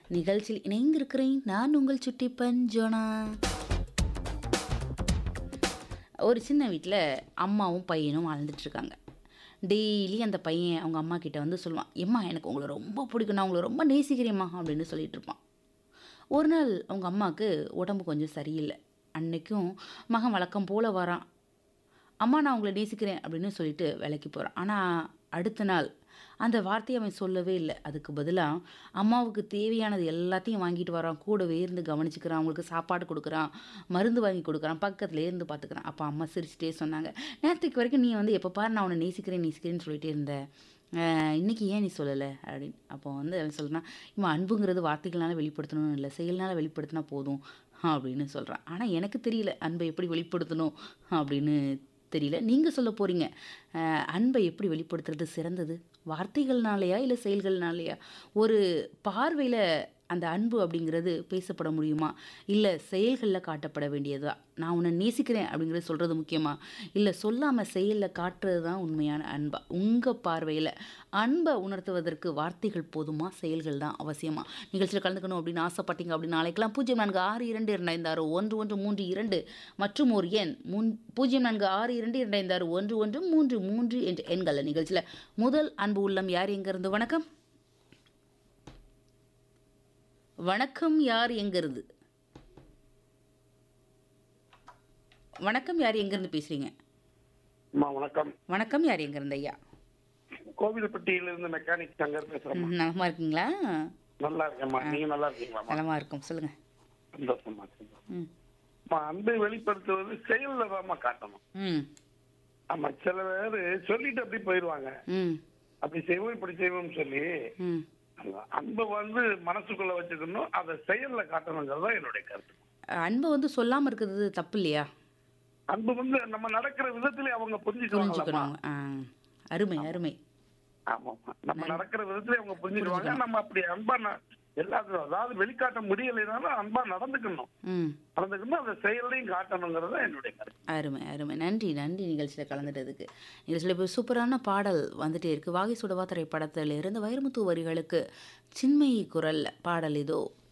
நிகழ்ச்சியில் இணைந்திருக்கிறேன் நான் உங்கள் சுட்டிப்பன் ஜோனா ஒரு சின்ன வீட்டில் அம்மாவும் பையனும் வாழ்ந்துட்டு இருக்காங்க டெய்லி அந்த பையன் அவங்க அம்மா கிட்ட வந்து சொல்லுவான் எம்மா எனக்கு உங்களை ரொம்ப பிடிக்கும் நான் உங்களை ரொம்ப நேசிக்கிறேம்மா அப்படின்னு சொல்லிட்டு இருப்பான் ஒரு நாள் அவங்க அம்மாவுக்கு உடம்பு கொஞ்சம் சரியில்லை அன்னைக்கும் மகன் வழக்கம் போல் வரான் அம்மா நான் உங்களை நேசிக்கிறேன் அப்படின்னு சொல்லிட்டு வேலைக்கு போகிறான் ஆனால் அடுத்த நாள் அந்த வார்த்தையை அவன் சொல்லவே இல்லை அதுக்கு பதிலாக அம்மாவுக்கு தேவையானது எல்லாத்தையும் வாங்கிட்டு வரான் கூடவே இருந்து கவனிச்சுக்கிறான் அவங்களுக்கு சாப்பாடு கொடுக்குறான் மருந்து வாங்கி கொடுக்குறான் பக்கத்துல இருந்து பார்த்துக்கிறான் அப்போ அம்மா சிரிச்சிட்டே சொன்னாங்க நேற்றுக்கு வரைக்கும் நீ வந்து எப்போ பாரு நான் உன்னை நேசிக்கிறேன் நேசிக்கிறேன்னு சொல்லிட்டே இருந்த அஹ் இன்னைக்கு ஏன் நீ சொல்லலை அப்படின்னு அப்போ வந்து அவன் சொல்கிறான் இவன் அன்புங்கிறது வார்த்தைகளால வெளிப்படுத்தணும்னு இல்லை செயல்னால வெளிப்படுத்தினா போதும் அப்படின்னு சொல்கிறான் ஆனால் எனக்கு தெரியல அன்பை எப்படி வெளிப்படுத்தணும் அப்படின்னு தெரியல நீங்கள் சொல்ல போகிறீங்க அன்பை எப்படி வெளிப்படுத்துறது சிறந்தது வார்த்தைகள்னாலையா இல்லை செயல்கள்னாலையா ஒரு பார்வையில் அந்த அன்பு அப்படிங்கிறது பேசப்பட முடியுமா இல்லை செயல்களில் காட்டப்பட வேண்டியதா நான் உன்னை நேசிக்கிறேன் அப்படிங்கிறது சொல்கிறது முக்கியமா இல்லை சொல்லாமல் செயலில் காட்டுறது தான் உண்மையான அன்பா உங்கள் பார்வையில் அன்பை உணர்த்துவதற்கு வார்த்தைகள் போதுமா செயல்கள் தான் அவசியமா நிகழ்ச்சியில் கலந்துக்கணும் அப்படின்னு ஆசைப்பட்டீங்க அப்படின்னு நாளைக்கெல்லாம் பூஜ்ஜியம் நான்கு ஆறு இரண்டு இரண்டாயிரத்து ஆறு ஒன்று ஒன்று மூன்று இரண்டு மற்றும் ஒரு எண் முன் பூஜ்ஜியம் நான்கு ஆறு இரண்டு இரண்டாயிரத்து ஆறு ஒன்று ஒன்று மூன்று மூன்று என்ற எண்கள் நிகழ்ச்சியில் முதல் அன்பு உள்ளம் யார் எங்கிருந்து வணக்கம் வணக்கம் யார் எங்கிருந்து வணக்கம் யார் எங்கிருந்து பேசுறீங்க அம்மா வணக்கம் வணக்கம் யார் எங்கிருந்து ஐயா கோவில்பட்டியிலிருந்து மெக்கானிக் சங்கர் பேசுறேன் ம், நலமா இருக்கீங்களா நல்லா இருக்கேம்மா நீங்க நல்லா இருக்கீங்களாம்மா நலமா இருக்கும் சொல்லுங்க சந்தோஷமா சந்தோஷம். ம் அம்மா அன்பை வெளிப்படுத்துவது செயல்ல தான்மா காட்டணும் ம் ஆமா சில பேர் சொல்லிட்டு அப்படி போயிடுவாங்க ம் அப்படி செய்வோம் இப்படி செய்வோம்னு சொல்லி ம் அந்த அன்பை வந்து மனசுக்குள்ள வச்சுக்கணும் அதை செயல்ல காட்டணுங்கிறது தான் என்னுடைய கருத்து அன்பை வந்து சொல்லாம இருக்கிறது தப்பு இல்லையா அன்பு வந்து நம்ம நடக்கிற விதத்திலே அவங்க புரிஞ்சுக்குவாங்களாம்மா புரிஞ்சுக்கணும் ஆ அருமை அருமை ஆமாம்மா நம்ம நடக்கிற விதத்திலே அவங்க புரிஞ்சுக்குவாங்க நம்ம அப்படி அன்பா ந- எல்லாத்தையும் அதாவது வெளிக்காட்ட முடியலைனாலும் அன்பா நடந்துக்கணும் ம் நடந்துக்கணும் அந்த செயலையும் காட்டணுங்கிறது தான் என்னுடைய கருத்து அருமை அருமை நன்றி நன்றி நிகழ்ச்சியில் கலந்துட்டதுக்கு நிகழ்ச்சியில் இப்போ சூப்பரான பாடல் வந்துட்டே இருக்கு வாகை சுடவா திரைப்படத்தில் இருந்து வைரமுத்து வரிகளுக்கு சின்மயி குரல்ல பாடல் இதோ